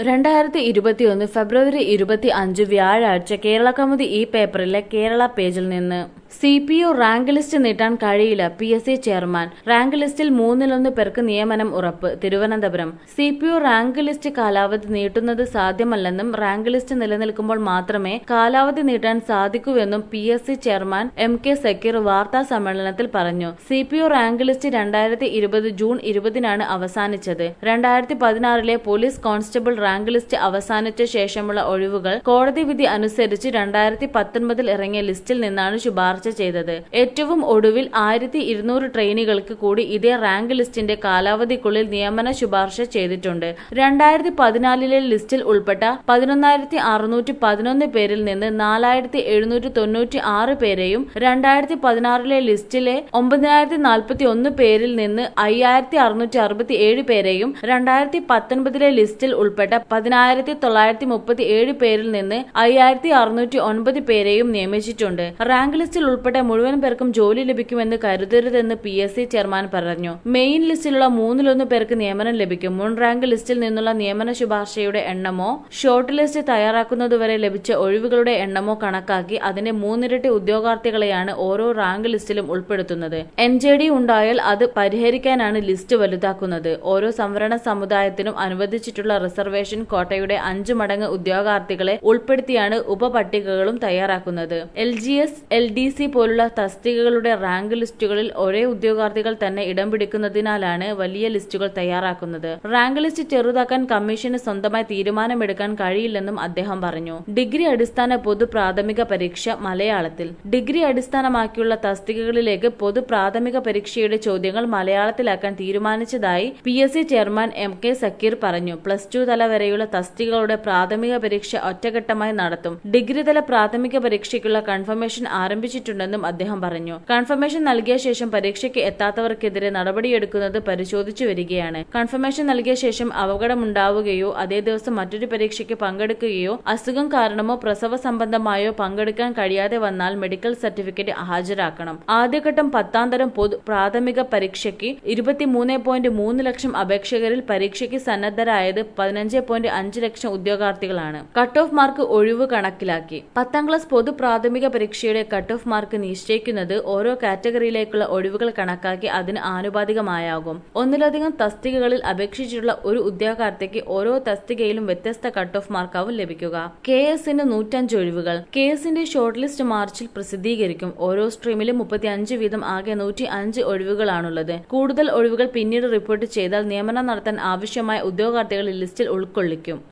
രണ്ടായിരത്തി ഇരുപത്തിയൊന്ന് ഫെബ്രുവരി ഇരുപത്തി അഞ്ച് വ്യാഴാഴ്ച കേരള കൗമുദി ഈ പേപ്പറിലെ കേരള പേജിൽ നിന്ന് C P O rank list നീട്ടാൻ കഴിയില്ല P S C chairman rank ലിസ്റ്റിൽ മൂന്നിലൊന്ന് പേർക്ക് നിയമനം ഉറപ്പ് Thiruvananthapuram C P O rank list കാലാവധി നീട്ടുന്നത് സാധ്യമല്ലെന്നും റാങ്ക് ലിസ്റ്റ് നിലനിൽക്കുമ്പോൾ മാത്രമേ കാലാവധി നീട്ടാൻ സാധിക്കൂവെന്നും P S C chairman M K Zakir വാർത്താ സമ്മേളനത്തിൽ പറഞ്ഞു C P O rank list രണ്ടായിരത്തി ഇരുപത് ജൂൺ ഇരുപതിനാണ് അവസാനിച്ചത് രണ്ടായിരത്തി പതിനാറിലെ പോലീസ് കോൺസ്റ്റബിൾ റാങ്ക് ലിസ്റ്റ് അവസാനിച്ച ശേഷമുള്ള ഒഴിവുകൾ കോടതി വിധി അനുസരിച്ച് രണ്ടായിരത്തി പത്തൊൻപതിൽ ഇറങ്ങിയ ലിസ്റ്റിൽ നിന്നാണ് ശുപാർശ ചെയ്തത് ഏറ്റവും ഒടുവിൽ ആയിരത്തി ഇരുന്നൂറ് ട്രെയിനികൾക്ക് കൂടി ഇതേ റാങ്ക് ലിസ്റ്റിന്റെ കാലാവധിക്കുള്ളിൽ നിയമന ശുപാർശ ചെയ്തിട്ടുണ്ട് രണ്ടായിരത്തി പതിനാലിലെ ലിസ്റ്റിൽ ഉൾപ്പെട്ട പതിനൊന്നായിരത്തി അറുന്നൂറ്റി പതിനൊന്ന് പേരിൽ നിന്ന് നാലായിരത്തി എഴുന്നൂറ്റി തൊണ്ണൂറ്റി ആറ് പേരെയും രണ്ടായിരത്തി പതിനാറിലെ ലിസ്റ്റിലെ ഒമ്പതിനായിരത്തി നാൽപ്പത്തി ഒന്ന് പേരിൽ നിന്ന് അയ്യായിരത്തി അറുന്നൂറ്റി അറുപത്തി ഏഴ് പേരെയും രണ്ടായിരത്തി പത്തൊൻപതിലെ ലിസ്റ്റിൽ ഉൾപ്പെട്ട പതിനായിരത്തി തൊള്ളായിരത്തി മുപ്പത്തി ഏഴ് പേരിൽ നിന്ന് അയ്യായിരത്തി അറുന്നൂറ്റി ഒൻപത് പേരെയും നിയമിച്ചിട്ടുണ്ട് റാങ്ക് ലിസ്റ്റിൽ ഉൾപ്പെട്ട മുഴുവൻ പേർക്കും ജോലി ലഭിക്കുമെന്ന് കരുതരുതെന്ന് പി എസ് സി ചെയർമാൻ പറഞ്ഞു മെയിൻ ലിസ്റ്റിലുള്ള മൂന്നിലൊന്ന് പേർക്ക് നിയമനം ലഭിക്കും മുൻ റാങ്ക് ലിസ്റ്റിൽ നിന്നുള്ള നിയമന ശുപാർശയുടെ എണ്ണമോ ഷോർട്ട് ലിസ്റ്റ് തയ്യാറാക്കുന്നതുവരെ ലഭിച്ച ഒഴിവുകളുടെ എണ്ണമോ കണക്കാക്കി അതിന്റെ മൂന്നിരട്ടി ഉദ്യോഗാർത്ഥികളെയാണ് ഓരോ റാങ്ക് ലിസ്റ്റിലും ഉൾപ്പെടുത്തുന്നത് എൻ ജെ ഡി ഉണ്ടായാൽ അത് പരിഹരിക്കാനാണ് ലിസ്റ്റ് വലുതാക്കുന്നത് ഓരോ സംവരണ സമുദായത്തിനും അനുവദിച്ചിട്ടുള്ള റിസർവേഷൻ കോട്ടയുടെ അഞ്ചു മടങ്ങ് ഉദ്യോഗാർത്ഥികളെ ഉൾപ്പെടുത്തിയാണ് ഉപപട്ടികകളും തയ്യാറാക്കുന്നത് L G S L D C പോലുള്ള തസ്തികകളുടെ റാങ്ക് ലിസ്റ്റുകളിൽ ഒരേ ഉദ്യോഗാർത്ഥികൾ തന്നെ ഇടം പിടിക്കുന്നതിനാലാണ് വലിയ ലിസ്റ്റുകൾ തയ്യാറാക്കുന്നത് റാങ്ക് ലിസ്റ്റ് ചെറുതാക്കാൻ കമ്മീഷന് സ്വന്തമായി തീരുമാനമെടുക്കാൻ കഴിയില്ലെന്നും അദ്ദേഹം പറഞ്ഞു ഡിഗ്രി അടിസ്ഥാന പൊതു പ്രാഥമിക പരീക്ഷ മലയാളത്തിൽ ഡിഗ്രി അടിസ്ഥാനമാക്കിയുള്ള തസ്തികകളിലേക്ക് പൊതു പ്രാഥമിക പരീക്ഷയുടെ ചോദ്യങ്ങൾ മലയാളത്തിലാക്കാൻ തീരുമാനിച്ചതായി P S C chairman M K Zakir പറഞ്ഞു പ്ലസ് ടു തല വരെയുള്ള തസ്തികകളുടെ പ്രാഥമിക പരീക്ഷ ഒറ്റഘട്ടമായി നടത്തും ഡിഗ്രി തല പ്രാഥമിക പരീക്ഷയ്ക്കുള്ള കൺഫർമേഷൻ ആരംഭിച്ചിട്ടുണ്ടെന്നും അദ്ദേഹം പറഞ്ഞു കൺഫർമേഷൻ നൽകിയ ശേഷം പരീക്ഷയ്ക്ക് എത്താത്തവർക്കെതിരെ നടപടിയെടുക്കുന്നത് പരിശോധിച്ചു വരികയാണ് കൺഫർമേഷൻ നൽകിയ ശേഷം അപകടമുണ്ടാവുകയോ അതേ ദിവസം മറ്റൊരു പരീക്ഷയ്ക്ക് പങ്കെടുക്കുകയോ അസുഖം കാരണമോ പ്രസവ സംബന്ധമായോ പങ്കെടുക്കാൻ കഴിയാതെ വന്നാൽ മെഡിക്കൽ സർട്ടിഫിക്കറ്റ് ഹാജരാക്കണം ആദ്യഘട്ടം പത്താം തരം പൊതു പ്രാഥമിക പരീക്ഷയ്ക്ക് ഇരുപത്തിമൂന്ന് പോയിന്റ് മൂന്ന് ലക്ഷം അപേക്ഷകരിൽ പരീക്ഷയ്ക്ക് സന്നദ്ധരായത് പതിനഞ്ച് പോയിന്റ് അഞ്ച് ലക്ഷം ഉദ്യോഗാർത്ഥികളാണ് കട്ട് ഓഫ് മാർക്ക് ഒഴിവ് കണക്കിലാക്കി പത്താം ക്ലാസ് പൊതു പ്രാഥമിക പരീക്ഷയുടെ കട്ട് ഓഫ് മാർക്ക് നിശ്ചയിക്കുന്നത് ഓരോ കാറ്റഗറിയിലേക്കുള്ള ഒഴിവുകൾ കണക്കാക്കി അതിന് ആനുപാതികമായാകും ഒന്നിലധികം തസ്തികകളിൽ അപേക്ഷിച്ചിട്ടുള്ള ഒരു ഉദ്യോഗാർത്ഥിക്ക് ഓരോ തസ്തികയിലും വ്യത്യസ്ത കട്ട് ഓഫ് മാർക്കാവും ലഭിക്കുക കെ എസിന് നൂറ്റഞ്ച് ഒഴിവുകൾ കെ എസിന്റെ ഷോർട്ട് ലിസ്റ്റ് മാർച്ചിൽ പ്രസിദ്ധീകരിക്കും ഓരോ സ്ട്രീമിലും മുപ്പത്തിയഞ്ച് വീതം ആകെ നൂറ്റി അഞ്ച് ഒഴിവുകളാണുള്ളത് കൂടുതൽ ഒഴിവുകൾ പിന്നീട് റിപ്പോർട്ട് ചെയ്താൽ നിയമനം നടത്താൻ ആവശ്യമായ ഉദ്യോഗാർത്ഥികൾ ലിസ്റ്റിൽ ഉൾക്കൊള്ളിക്കും